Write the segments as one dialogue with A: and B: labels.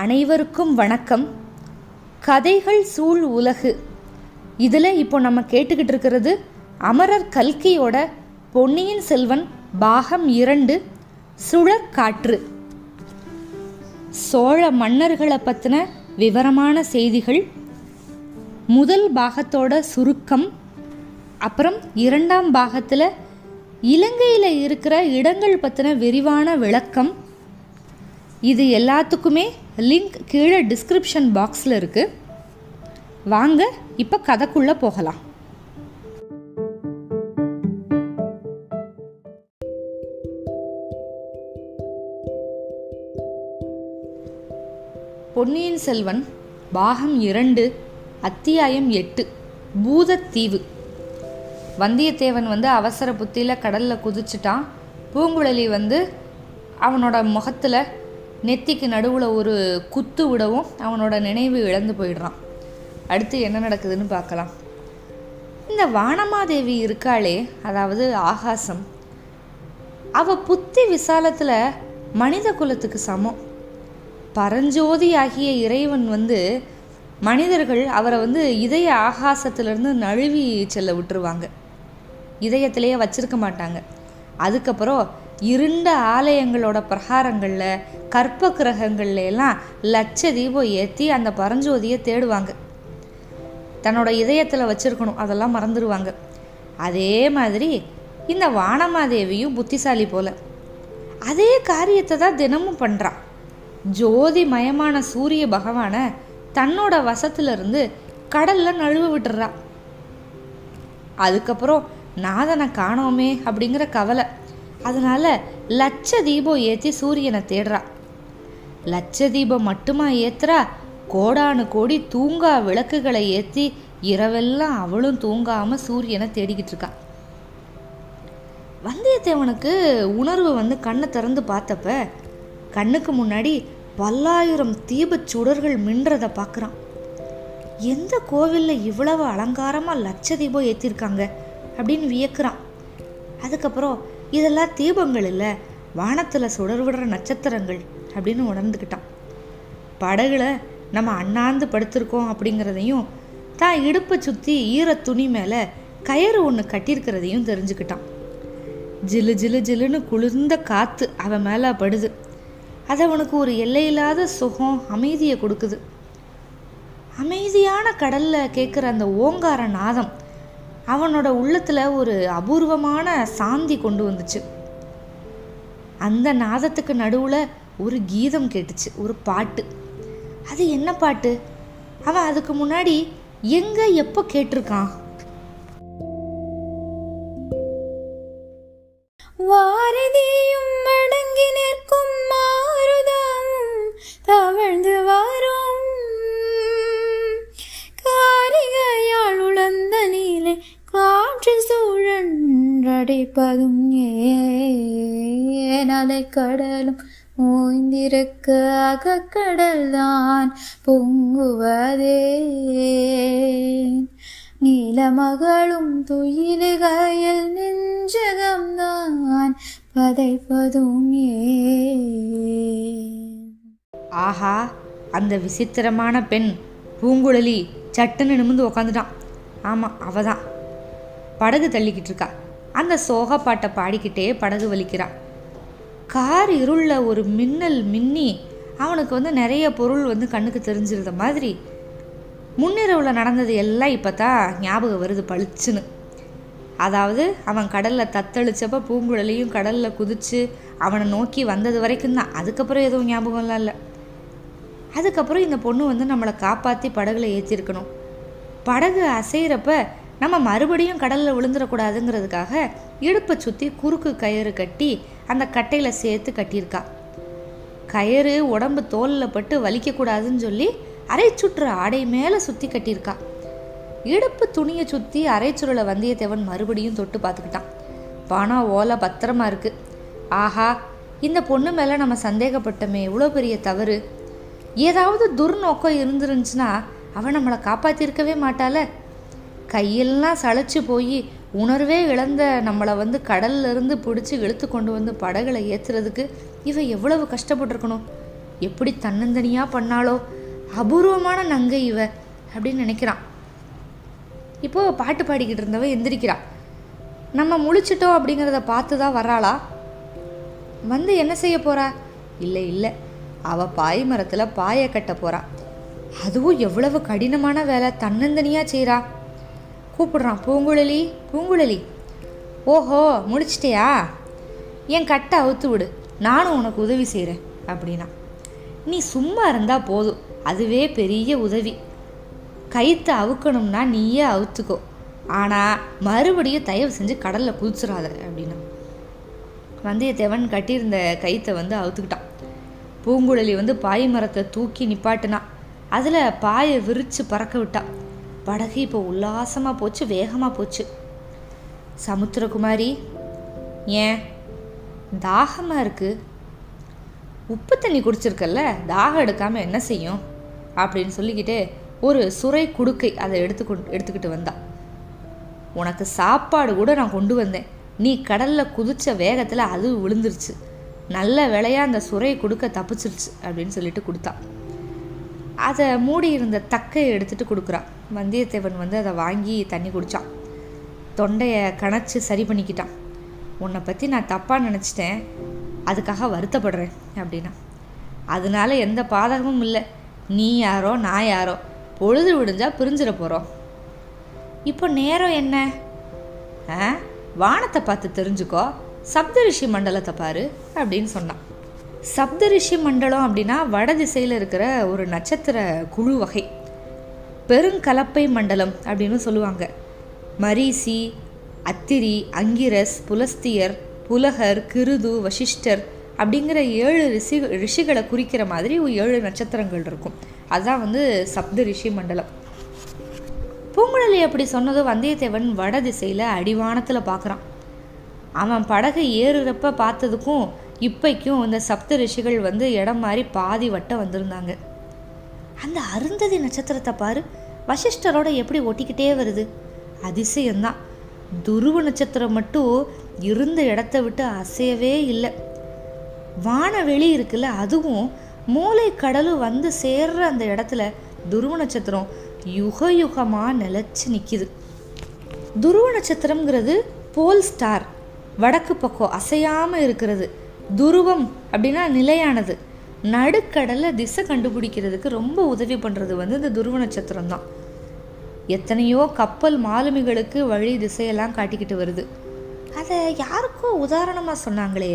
A: அனைவருக்கும் வணக்கம் கதைகள் சூழ் உலகு இதில் இப்போ நம்ம கேட்டுக்கிட்டு இருக்கிறது அமரர் கல்கியோட பொன்னியின் செல்வன் பாகம் இரண்டு சுழற்காற்று சோழ மன்னர்களை பற்றின விவரமான செய்திகள் முதல் பாகத்தோட சுருக்கம் அப்புறம் இரண்டாம் பாகத்தில் இலங்கையில் இருக்கிற இடங்கள் பற்றின விரிவான விளக்கம் இது எல்லாத்துக்குமே லிங்க் கீழே டிஸ்கிரிப்ஷன் பாக்ஸில் இருக்குது வாங்க இப்போ கதைக்குள்ளே போகலாம் பொன்னியின் செல்வன் பாகம் இரண்டு அத்தியாயம் எட்டு பூதத்தீவு வந்தியத்தேவன் வந்து அவசர புத்தியில் கடலில் குதிச்சிட்டான் பூங்குழலி வந்து அவனோட முகத்தில் நெத்திக்கு நடுவில் ஒரு குத்து விடவும் அவனோட நினைவு இழந்து போயிடுறான் அடுத்து என்ன நடக்குதுன்னு பார்க்கலாம் இந்த வானமாதேவி இருக்காளே அதாவது ஆகாசம் அவ புத்தி விசாலத்தில் மனித குலத்துக்கு சமம் பரஞ்சோதி ஆகிய இறைவன் வந்து மனிதர்கள் அவரை வந்து இதய ஆகாசத்திலிருந்து நழுவி செல்ல விட்டுருவாங்க இதயத்திலேயே வச்சிருக்க மாட்டாங்க அதுக்கப்புறம் இருண்ட ஆலயங்களோட பிரகாரங்களில் கற்ப கிரகங்கள்ல எல்லாம் லட்ச தீபம் ஏற்றி அந்த பரஞ்சோதியை தேடுவாங்க தன்னோட இதயத்தில் வச்சிருக்கணும் அதெல்லாம் மறந்துடுவாங்க அதே மாதிரி இந்த வானமாதேவியும் புத்திசாலி போல அதே காரியத்தை தான் தினமும் பண்ணுறான் ஜோதி மயமான சூரிய பகவானை தன்னோட வசத்திலிருந்து கடலில் நழுவ விட்டுறா அதுக்கப்புறம் நாதனை காணோமே அப்படிங்கிற கவலை அதனால லட்ச தீபம் ஏற்றி சூரியனை தேடுறா லட்ச தீபம் மட்டுமா ஏத்துறா கோடானு கோடி தூங்கா விளக்குகளை ஏற்றி இரவெல்லாம் அவளும் தூங்காம சூரியனை தேடிக்கிட்டு இருக்கா வந்தியத்தேவனுக்கு உணர்வு வந்து கண்ணை திறந்து பார்த்தப்ப கண்ணுக்கு முன்னாடி பல்லாயிரம் தீபச் சுடர்கள் மின்றதை பார்க்குறான் எந்த கோவிலில் இவ்வளவு அலங்காரமாக லட்ச தீபம் ஏற்றிருக்காங்க அப்படின்னு வியக்கிறான் அதுக்கப்புறம் இதெல்லாம் தீபங்கள் இல்லை வானத்தில் சுடர் விடுற நட்சத்திரங்கள் அப்படின்னு உணர்ந்துக்கிட்டான் படகுல நம்ம அண்ணாந்து படுத்திருக்கோம் அப்படிங்கிறதையும் தான் இடுப்பை சுற்றி ஈர துணி மேலே கயிறு ஒன்று கட்டியிருக்கிறதையும் தெரிஞ்சுக்கிட்டான் ஜிலு ஜிலு ஜிலுன்னு குளிர்ந்த காற்று அவன் மேலே படுது அது அவனுக்கு ஒரு எல்லையில்லாத சுகம் அமைதியை கொடுக்குது அமைதியான கடலில் கேட்குற அந்த ஓங்கார நாதம் அவனோட உள்ளத்தில் ஒரு அபூர்வமான சாந்தி கொண்டு வந்துச்சு அந்த நாதத்துக்கு நடுவில் ஒரு கீதம் கேட்டுச்சு ஒரு பாட்டு அது என்ன பாட்டு அவன் அதுக்கு முன்னாடி எங்கே எப்போ கேட்டிருக்கான்
B: வாரதியும் அடங்கி நிற்கும் மாறுதம் தவழ்ந்து வரும் காரிகையால் உழந்த நீலை காற்று சூழன்றடைப்பதும் ஏன் அலை கடலும் ஓய்ந்திருக்க அகக்கடல் தான் பொங்குவதே நீலமகளும் துயிலுகையில் நெஞ்சகம்தான் பதைப்பதும் ஏன்
A: ஆஹா அந்த விசித்திரமான பெண் பூங்குழலி சட்டுன்னு நிமிந்து உக்காந்துட்டான் ஆமாம் அவ தான் படகு தள்ளிக்கிட்டு இருக்கா அந்த சோகப்பாட்டை பாடிக்கிட்டே படகு வலிக்கிறா கார் இருளில் ஒரு மின்னல் மின்னி அவனுக்கு வந்து நிறைய பொருள் வந்து கண்ணுக்கு தெரிஞ்சிருந்த மாதிரி முன்னிரவில் நடந்தது எல்லாம் இப்போ தான் ஞாபகம் வருது பளிச்சுன்னு அதாவது அவன் கடலில் தத்தளிச்சப்ப பூங்குழலியும் கடலில் குதிச்சு அவனை நோக்கி வந்தது வரைக்கும் தான் அதுக்கப்புறம் எதுவும் ஞாபகம்லாம் இல்லை அதுக்கப்புறம் இந்த பொண்ணு வந்து நம்மளை காப்பாற்றி படகுல ஏற்றிருக்கணும் படகு அசைகிறப்ப நம்ம மறுபடியும் கடலில் விழுந்துடக்கூடாதுங்கிறதுக்காக இடுப்பை சுற்றி குறுக்கு கயிறு கட்டி அந்த கட்டையில் சேர்த்து கட்டியிருக்கா கயிறு உடம்பு தோலில் பட்டு வலிக்கக்கூடாதுன்னு சொல்லி அரை சுற்று ஆடை மேலே சுற்றி கட்டியிருக்கா இடுப்பு துணியை சுற்றி அரைச்சுருளை வந்தியத்தேவன் மறுபடியும் தொட்டு பார்த்துக்கிட்டான் பணம் ஓலை பத்திரமா இருக்கு ஆஹா இந்த பொண்ணு மேலே நம்ம சந்தேகப்பட்டோமே இவ்வளோ பெரிய தவறு ஏதாவது துர்நோக்கம் இருந்துருந்துச்சுன்னா அவன் நம்மளை காப்பாற்றிருக்கவே மாட்டாள கையெல்லாம் சளைச்சு போய் உணர்வே இழந்த நம்மளை வந்து கடல்ல இருந்து பிடிச்சி இழுத்து கொண்டு வந்து படகுல ஏற்றுறதுக்கு இவ எவ்வளவு கஷ்டப்பட்டிருக்கணும் எப்படி தன்னந்தனியாக பண்ணாலோ அபூர்வமான நங்கை இவ அப்படின்னு நினைக்கிறான் இப்போ பாட்டு பாடிக்கிட்டு இருந்தவ எந்திரிக்கிறா நம்ம முழிச்சிட்டோம் அப்படிங்கிறத பார்த்து தான் வர்றாளா வந்து என்ன செய்ய போறா இல்லை இல்லை அவ பாய் மரத்தில் பாயை கட்ட போறா அதுவும் எவ்வளவு கடினமான வேலை தன்னந்தனியாக செய்கிறா கூப்பிடுறான் பூங்குழலி பூங்குழலி ஓஹோ முடிச்சிட்டியா என் கட்டை அவுத்து விடு நானும் உனக்கு உதவி செய்கிறேன் அப்படின்னா நீ சும்மா இருந்தா போதும் அதுவே பெரிய உதவி கயித்தை அவுக்கணும்னா நீயே அவுத்துக்கோ ஆனால் மறுபடியும் தயவு செஞ்சு கடலில் குதிச்சிடாத அப்படின்னா வந்தியத்தேவன் கட்டியிருந்த கயித்தை வந்து அவுத்துக்கிட்டான் பூங்குழலி வந்து பாய் மரத்தை தூக்கி நிப்பாட்டினா அதில் பாயை விரித்து பறக்க விட்டா படகு இப்போ உல்லாசமாக போச்சு வேகமாக போச்சு சமுத்திரகுமாரி ஏன் தாகமாக இருக்கு உப்பு தண்ணி குடிச்சிருக்கல்ல தாகம் எடுக்காமல் என்ன செய்யும் அப்படின்னு சொல்லிக்கிட்டு ஒரு சுரை குடுக்கை அதை எடுத்து எடுத்துக்கிட்டு வந்தா உனக்கு சாப்பாடு கூட நான் கொண்டு வந்தேன் நீ கடலில் குதிச்ச வேகத்தில் அது விழுந்துருச்சு நல்ல வேலையா அந்த சுரை கொடுக்க தப்பிச்சிருச்சு அப்படின்னு சொல்லிட்டு கொடுத்தா அதை மூடி இருந்த தக்கையை எடுத்துட்டு கொடுக்குறான் வந்தியத்தேவன் வந்து அதை வாங்கி தண்ணி குடித்தான் தொண்டையை கணச்சு சரி பண்ணிக்கிட்டான் உன்னை பற்றி நான் தப்பாக நினச்சிட்டேன் அதுக்காக வருத்தப்படுறேன் அப்படின்னா அதனால எந்த பாதகமும் இல்லை நீ யாரோ நான் யாரோ பொழுது விடிஞ்சா பிரிஞ்சிட போகிறோம் இப்போ நேரம் என்ன ஆ வானத்தை பார்த்து தெரிஞ்சுக்கோ சப்தரிஷி மண்டலத்தை பாரு அப்படின்னு சொன்னான் சப்தரிஷி மண்டலம் அப்படின்னா வட திசையில் இருக்கிற ஒரு நட்சத்திர குழு வகை பெருங்கலப்பை மண்டலம் அப்படின்னு சொல்லுவாங்க மரீசி அத்திரி அங்கிரஸ் புலஸ்தியர் புலகர் கிருது வசிஷ்டர் அப்படிங்கிற ஏழு ரிஷி ரிஷிகளை குறிக்கிற மாதிரி ஒரு ஏழு நட்சத்திரங்கள் இருக்கும் அதுதான் வந்து சப்த ரிஷி மண்டலம் பூங்குழலி அப்படி சொன்னதும் வந்தியத்தேவன் வட திசையில் அடிவானத்தில் பார்க்குறான் அவன் படகு ஏறுறப்ப பார்த்ததுக்கும் இப்பைக்கும் இந்த சப்த ரிஷிகள் வந்து இடம் மாதிரி பாதி வட்டம் வந்திருந்தாங்க அந்த அருந்ததி நட்சத்திரத்தை பாரு வசிஷ்டரோட எப்படி ஒட்டிக்கிட்டே வருது அதிசயம்தான் துருவ நட்சத்திரம் மட்டும் இருந்த இடத்த விட்டு அசையவே இல்லை வானவெளி இருக்குல்ல அதுவும் மூளை கடலும் வந்து சேர்ற அந்த இடத்துல துருவ நட்சத்திரம் யுக யுகமாக நிலச்சி நிற்கிது துருவ நட்சத்திரம்ங்கிறது போல் ஸ்டார் வடக்கு பக்கம் அசையாமல் இருக்கிறது துருவம் அப்படின்னா நிலையானது நடுக்கடலில் திசை கண்டுபிடிக்கிறதுக்கு ரொம்ப உதவி பண்ணுறது வந்து இந்த துருவ நட்சத்திரம் தான் எத்தனையோ கப்பல் மாலுமிகளுக்கு வழி திசையெல்லாம் காட்டிக்கிட்டு வருது அதை யாருக்கோ உதாரணமாக சொன்னாங்களே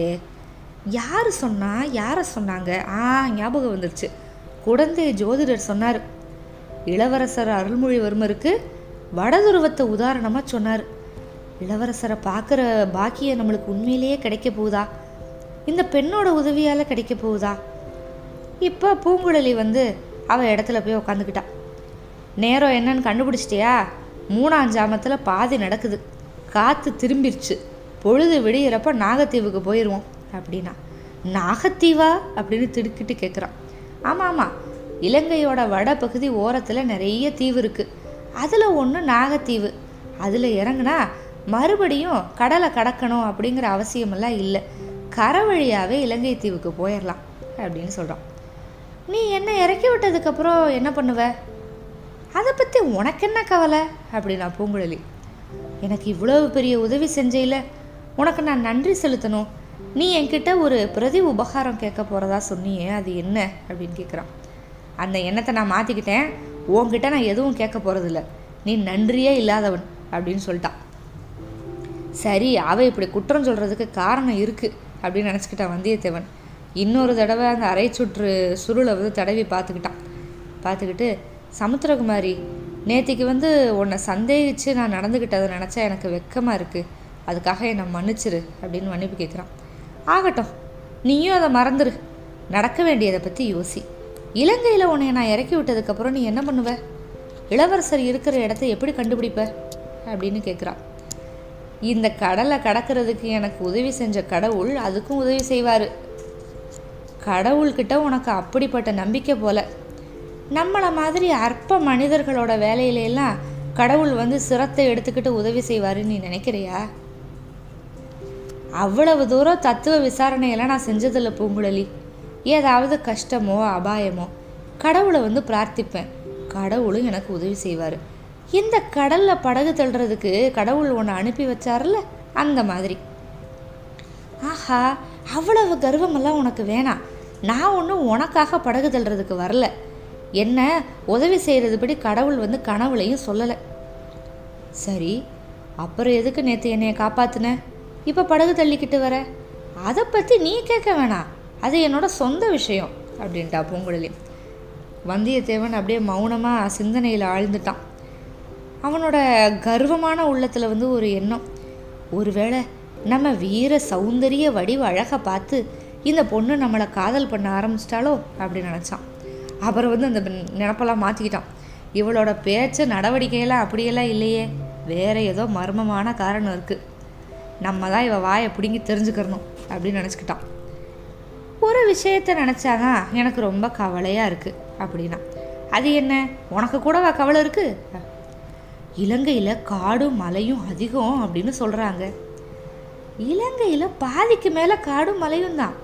A: யார் சொன்னா யாரை சொன்னாங்க ஆ ஞாபகம் வந்துருச்சு குடந்தை ஜோதிடர் சொன்னார் இளவரசர் அருள்மொழிவர்மருக்கு வடதுருவத்தை உதாரணமாக சொன்னார் இளவரசரை பார்க்குற பாக்கியம் நம்மளுக்கு உண்மையிலேயே கிடைக்க போகுதா இந்த பெண்ணோட உதவியால் கிடைக்க போகுதா இப்போ பூங்குழலி வந்து அவள் இடத்துல போய் உக்காந்துக்கிட்டா நேரம் என்னன்னு கண்டுபிடிச்சிட்டியா மூணாம் ஜாமத்தில் பாதி நடக்குது காற்று திரும்பிருச்சு பொழுது விடியிறப்ப நாகத்தீவுக்கு போயிடுவோம் அப்படின்னா நாகத்தீவா அப்படின்னு திடுக்கிட்டு கேட்குறான் ஆமாம் ஆமாம் இலங்கையோட வடபகுதி ஓரத்தில் நிறைய தீவு இருக்குது அதில் ஒன்று நாகத்தீவு அதில் இறங்குனா மறுபடியும் கடலை கடக்கணும் அப்படிங்கிற அவசியமெல்லாம் இல்லை கரை வழியாகவே இலங்கை தீவுக்கு போயிடலாம் அப்படின்னு சொல்கிறான் நீ என்ன இறக்கி விட்டதுக்கப்புறம் என்ன பண்ணுவ அதை பற்றி உனக்கு என்ன கவலை அப்படின்னா பூங்குழலி எனக்கு இவ்வளவு பெரிய உதவி செஞ்சையில் உனக்கு நான் நன்றி செலுத்தணும் நீ என்கிட்ட ஒரு பிரதி உபகாரம் கேட்க போகிறதா சொன்னியே அது என்ன அப்படின்னு கேட்குறான் அந்த எண்ணத்தை நான் மாற்றிக்கிட்டேன் உன்கிட்ட நான் எதுவும் கேட்க போகிறதில்ல நீ நன்றியே இல்லாதவன் அப்படின்னு சொல்லிட்டான் சரி அவ இப்படி குற்றம் சொல்கிறதுக்கு காரணம் இருக்குது அப்படின்னு நினச்சிக்கிட்டான் வந்தியத்தேவன் இன்னொரு தடவை அந்த அரை சுற்று சுருளை வந்து தடவி பார்த்துக்கிட்டான் பார்த்துக்கிட்டு சமுத்திரகுமாரி நேத்திக்கு வந்து உன்னை சந்தேகித்து நான் நடந்துக்கிட்டதை நினச்சா எனக்கு வெக்கமாக இருக்குது அதுக்காக என்னை மன்னிச்சிரு அப்படின்னு மன்னிப்பு கேட்குறான் ஆகட்டும் நீயும் அதை மறந்துரு நடக்க வேண்டியதை பற்றி யோசி இலங்கையில் உன்னை நான் இறக்கி விட்டதுக்கப்புறம் நீ என்ன பண்ணுவ இளவரசர் இருக்கிற இடத்த எப்படி கண்டுபிடிப்ப அப்படின்னு கேட்குறான் இந்த கடலை கடக்கிறதுக்கு எனக்கு உதவி செஞ்ச கடவுள் அதுக்கும் உதவி செய்வார் கடவுள்கிட்ட உனக்கு அப்படிப்பட்ட நம்பிக்கை போல நம்மளை மாதிரி அற்ப மனிதர்களோட வேலையில எல்லாம் கடவுள் வந்து சிரத்தை எடுத்துக்கிட்டு உதவி செய்வாருன்னு நீ நினைக்கிறியா அவ்வளவு தூரம் தத்துவ விசாரணையெல்லாம் நான் செஞ்சதில்ல பூங்குழலி ஏதாவது கஷ்டமோ அபாயமோ கடவுளை வந்து பிரார்த்திப்பேன் கடவுளும் எனக்கு உதவி செய்வார் இந்த கடலில் படகு தள்ளுறதுக்கு கடவுள் ஒன்று அனுப்பி வச்சார்ல அந்த மாதிரி ஆஹா அவ்வளவு கர்வமெல்லாம் உனக்கு வேணாம் நான் ஒன்றும் உனக்காக படகு தள்ளுறதுக்கு வரல என்ன உதவி செய்கிறதுபடி கடவுள் வந்து கனவுலையும் சொல்லலை சரி அப்புறம் எதுக்கு நேற்று என்னைய காப்பாத்துன இப்போ படகு தள்ளிக்கிட்டு வர அதை பற்றி நீ கேட்க வேணாம் அது என்னோட சொந்த விஷயம் அப்படின்ட்டா பூங்குழலி வந்தியத்தேவன் அப்படியே மௌனமாக சிந்தனையில் ஆழ்ந்துட்டான் அவனோட கர்வமான உள்ளத்தில் வந்து ஒரு எண்ணம் ஒருவேளை நம்ம வீர சௌந்தரிய வடிவ அழகை பார்த்து இந்த பொண்ணு நம்மளை காதல் பண்ண ஆரம்பிச்சிட்டாலோ அப்படின்னு நினச்சான் அப்புறம் வந்து அந்த நினப்பெல்லாம் மாற்றிக்கிட்டான் இவளோட பேச்சு நடவடிக்கையெல்லாம் அப்படியெல்லாம் இல்லையே வேற ஏதோ மர்மமான காரணம் இருக்குது நம்ம தான் இவ வாயை பிடுங்கி தெரிஞ்சுக்கிறணும் அப்படின்னு நினச்சிக்கிட்டான் ஒரு விஷயத்தை நினச்சாதான் எனக்கு ரொம்ப கவலையாக இருக்குது அப்படின்னா அது என்ன உனக்கு கூடவா கவலை இருக்குது இலங்கையில் காடும் மலையும் அதிகம் அப்படின்னு சொல்கிறாங்க இலங்கையில் பாதிக்கு மேலே காடும் மலையும் தான்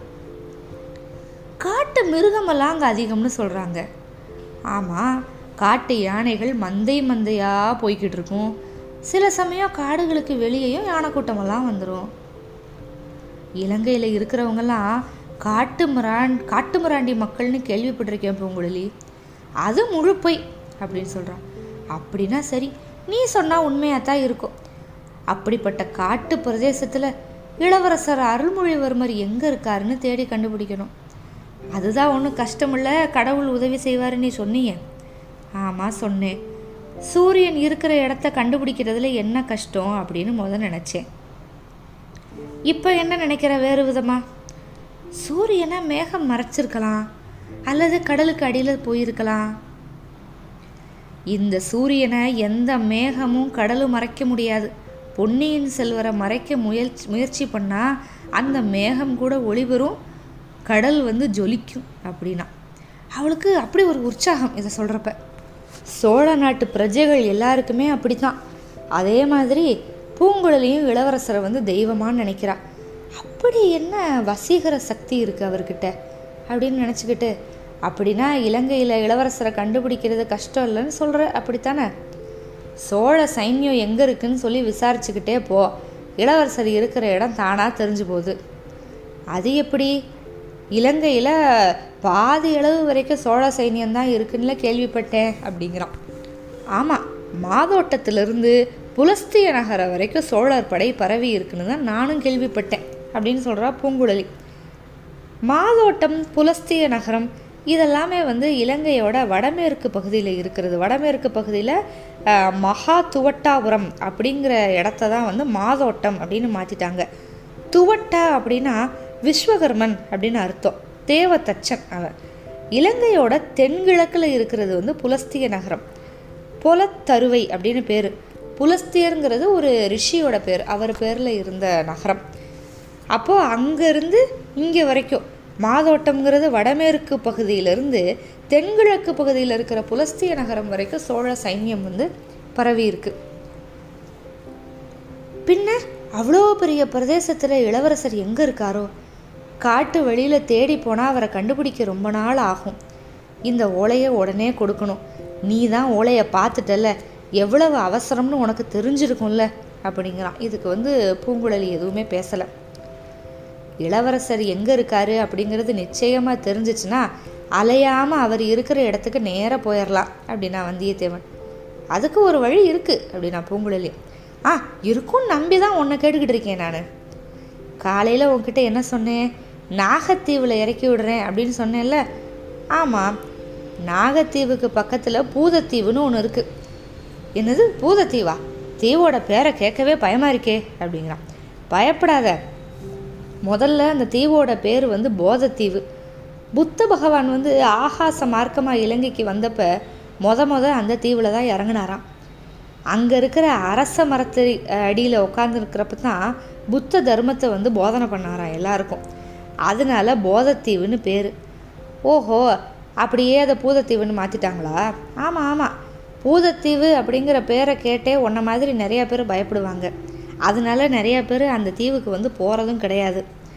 A: காட்டு மிருகமெல்லாம் அங்கே அதிகம்னு சொல்கிறாங்க ஆமாம் காட்டு யானைகள் மந்தை மந்தையாக போய்கிட்டு இருக்கும் சில சமயம் காடுகளுக்கு வெளியேயும் யானை கூட்டமெல்லாம் வந்துடும் இலங்கையில் இருக்கிறவங்கெல்லாம் காட்டு மிரான் காட்டு மிராண்டி மக்கள்னு கேள்விப்பட்டிருக்கேன் பூங்குழலி அது முழு பொய் அப்படின்னு சொல்கிறான் அப்படின்னா சரி நீ சொன்னால் உண்மையாக தான் இருக்கும் அப்படிப்பட்ட காட்டு பிரதேசத்தில் இளவரசர் அருள்மொழிவர்மர் எங்கே இருக்காருன்னு தேடி கண்டுபிடிக்கணும் அதுதான் ஒன்றும் கஷ்டமில்ல கடவுள் உதவி செய்வார் நீ சொன்னீங்க ஆமாம் சொன்னேன் சூரியன் இருக்கிற இடத்த கண்டுபிடிக்கிறதுல என்ன கஷ்டம் அப்படின்னு முதல் நினச்சேன் இப்போ என்ன நினைக்கிற வேறு விதமா சூரியனை மேகம் மறைச்சிருக்கலாம் அல்லது கடலுக்கு அடியில் போயிருக்கலாம் இந்த சூரியனை எந்த மேகமும் கடலும் மறைக்க முடியாது பொன்னியின் செல்வரை மறைக்க முயற்சி முயற்சி பண்ணால் அந்த மேகம் கூட ஒளிபெறும் கடல் வந்து ஜொலிக்கும் அப்படின்னா அவளுக்கு அப்படி ஒரு உற்சாகம் இதை சொல்கிறப்ப சோழ நாட்டு பிரஜைகள் எல்லாருக்குமே அப்படித்தான் அதே மாதிரி பூங்குழலியும் இளவரசரை வந்து தெய்வமான்னு நினைக்கிறா அப்படி என்ன வசீகர சக்தி இருக்குது அவர்கிட்ட அப்படின்னு நினச்சிக்கிட்டு அப்படின்னா இலங்கையில் இளவரசரை கண்டுபிடிக்கிறது கஷ்டம் இல்லைன்னு சொல்கிற அப்படித்தானே சோழ சைன்யம் எங்கே இருக்குன்னு சொல்லி விசாரிச்சுக்கிட்டே போ இளவரசர் இருக்கிற இடம் தானாக தெரிஞ்சு போகுது அது எப்படி இலங்கையில் பாதி அளவு வரைக்கும் சோழ சைன்யம் தான் இருக்குன்னு கேள்விப்பட்டேன் அப்படிங்கிறான் ஆமாம் மாதோட்டத்திலிருந்து புலஸ்திய நகரம் வரைக்கும் சோழர் படை பரவி இருக்குன்னு தான் நானும் கேள்விப்பட்டேன் அப்படின்னு சொல்கிறா பூங்குழலி மாதோட்டம் புலஸ்திய நகரம் இதெல்லாமே வந்து இலங்கையோட வடமேற்கு பகுதியில் இருக்கிறது வடமேற்கு பகுதியில் மகா துவட்டாபுரம் அப்படிங்கிற இடத்த தான் வந்து மாதோட்டம் அப்படின்னு மாற்றிட்டாங்க துவட்டா அப்படின்னா விஸ்வகர்மன் அப்படின்னு அர்த்தம் தேவதச்சன் அவன் இலங்கையோட தென்கிழக்கில் இருக்கிறது வந்து புலஸ்திய நகரம் புலத்தருவை அப்படின்னு பேர் புலஸ்தியருங்கிறது ஒரு ரிஷியோட பேர் அவர் பேரில் இருந்த நகரம் அப்போது அங்கேருந்து இங்கே வரைக்கும் மாதோட்டம்ங்கிறது வடமேற்கு பகுதியிலிருந்து தென்கிழக்கு பகுதியில் இருக்கிற புலஸ்திய நகரம் வரைக்கும் சோழ சைன்யம் வந்து பரவி இருக்கு பின்ன அவ்வளோ பெரிய பிரதேசத்தில் இளவரசர் எங்கே இருக்காரோ காட்டு வெளியில் தேடி போனால் அவரை கண்டுபிடிக்க ரொம்ப நாள் ஆகும் இந்த ஓலையை உடனே கொடுக்கணும் நீ தான் ஓலையை பார்த்துட்டல எவ்வளவு அவசரம்னு உனக்கு தெரிஞ்சிருக்கும்ல அப்படிங்கிறான் இதுக்கு வந்து பூங்குழலி எதுவுமே பேசலை இளவரசர் எங்கே இருக்காரு அப்படிங்கிறது நிச்சயமாக தெரிஞ்சிச்சுன்னா அலையாமல் அவர் இருக்கிற இடத்துக்கு நேராக போயிடலாம் அப்படின்னா வந்தியத்தேவன் அதுக்கு ஒரு வழி இருக்குது அப்படின்னா பூங்குழலி ஆ இருக்கும்னு நம்பி தான் உன்னை கேட்டுக்கிட்டு இருக்கேன் நான் காலையில் உன்கிட்ட என்ன சொன்னேன் நாகத்தீவில் இறக்கி விடுறேன் அப்படின்னு சொன்னேன்ல ஆமாம் நாகத்தீவுக்கு பக்கத்தில் பூதத்தீவுன்னு ஒன்று இருக்குது என்னது பூதத்தீவா தீவோட பேரை கேட்கவே பயமாக இருக்கே அப்படிங்கிறான் பயப்படாத முதல்ல அந்த தீவோட பேர் வந்து போதத்தீவு புத்த பகவான் வந்து ஆகாச மார்க்கமாக இலங்கைக்கு வந்தப்ப மொத மொத அந்த தீவில் தான் இறங்கினாராம் அங்கே இருக்கிற அரச மரத்து அடியில் உட்காந்துருக்கிறப்ப தான் புத்த தர்மத்தை வந்து போதனை பண்ணாராம் எல்லாருக்கும் அதனால போதத்தீவுன்னு பேர் ஓஹோ அப்படியே அதை பூதத்தீவுன்னு மாற்றிட்டாங்களா ஆமாம் ஆமாம் பூதத்தீவு அப்படிங்கிற பேரை கேட்டே உன்ன மாதிரி நிறையா பேர் பயப்படுவாங்க அதனால நிறையா பேர் அந்த தீவுக்கு வந்து போகிறதும் கிடையாது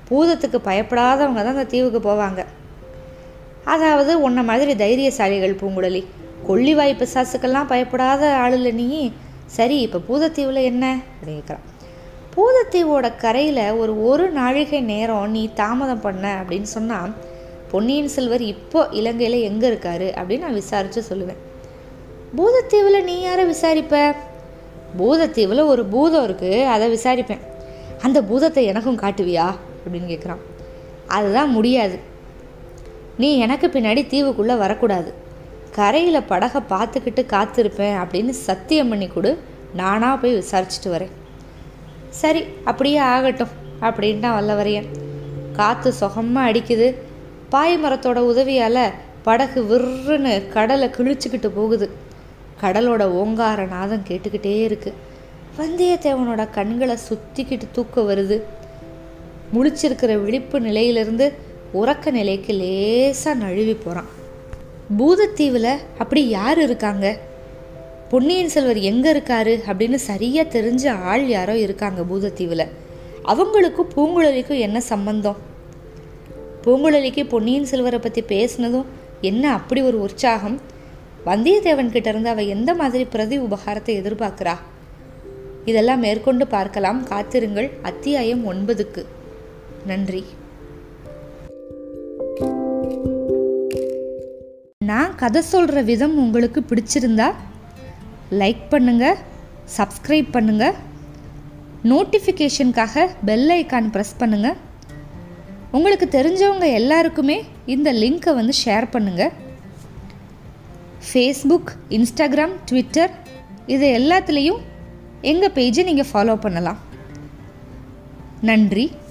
A: பூதத்துக்கு பயப்படாதவங்க தான் அந்த தீவுக்கு போவாங்க அதாவது உன்ன மாதிரி தைரியசாலிகள் பூங்குழலி கொள்ளிவாய் பிசாசுக்கெல்லாம் பயப்படாத ஆளுல நீ சரி இப்போ பூதத்தீவில் என்ன அப்படின்னு கேட்குறான் பூதத்தீவோட கரையில் ஒரு ஒரு நாழிகை நேரம் நீ தாமதம் பண்ண அப்படின்னு சொன்னால் பொன்னியின் செல்வர் இப்போ இலங்கையில் எங்கே இருக்காரு அப்படின்னு நான் விசாரித்து சொல்லுவேன் பூதத்தீவில் நீ யாரை விசாரிப்ப பூதத்தீவில் ஒரு பூதம் இருக்குது அதை விசாரிப்பேன் அந்த பூதத்தை எனக்கும் காட்டுவியா அப்படின்னு கேட்குறான் அதுதான் முடியாது நீ எனக்கு பின்னாடி தீவுக்குள்ளே வரக்கூடாது கரையில் படகை பார்த்துக்கிட்டு காத்திருப்பேன் அப்படின்னு சத்தியம் பண்ணி கொடு நானாக போய் விசாரிச்சுட்டு வரேன் சரி அப்படியே ஆகட்டும் அப்படின்ட்டு வல்லவரையன் காற்று சுகமாக அடிக்குது பாய் மரத்தோட உதவியால் படகு விற்றுன்னு கடலை கிழிச்சுக்கிட்டு போகுது கடலோட ஓங்கார நாதம் கேட்டுக்கிட்டே இருக்கு வந்தியத்தேவனோட கண்களை சுற்றிக்கிட்டு தூக்கம் வருது முழிச்சிருக்கிற விழிப்பு நிலையிலிருந்து உறக்க நிலைக்கு லேசாக நழுவி போகிறான் பூதத்தீவில் அப்படி யார் இருக்காங்க பொன்னியின் செல்வர் எங்கே இருக்காரு அப்படின்னு சரியாக தெரிஞ்ச ஆள் யாரோ இருக்காங்க பூதத்தீவில் அவங்களுக்கும் பூங்குழலிக்கும் என்ன சம்பந்தம் பூங்குழலிக்கு பொன்னியின் செல்வரை பற்றி பேசினதும் என்ன அப்படி ஒரு உற்சாகம் வந்தியத்தேவன் கிட்ட இருந்து அவள் எந்த மாதிரி பிரதி உபகாரத்தை எதிர்பார்க்குறா இதெல்லாம் மேற்கொண்டு பார்க்கலாம் காத்திருங்கள் அத்தியாயம் ஒன்பதுக்கு நன்றி நான் கதை சொல்கிற விதம் உங்களுக்கு பிடிச்சிருந்தா லைக் பண்ணுங்கள் சப்ஸ்கிரைப் பண்ணுங்கள் நோட்டிஃபிகேஷனுக்காக பெல் ஐக்கான் ப்ரெஸ் பண்ணுங்கள் உங்களுக்கு தெரிஞ்சவங்க எல்லாருக்குமே இந்த லிங்க்கை வந்து ஷேர் பண்ணுங்கள் ஃபேஸ்புக் இன்ஸ்டாகிராம் ட்விட்டர் இது எல்லாத்துலேயும் எங்கள் பேஜை நீங்கள் ஃபாலோ பண்ணலாம் நன்றி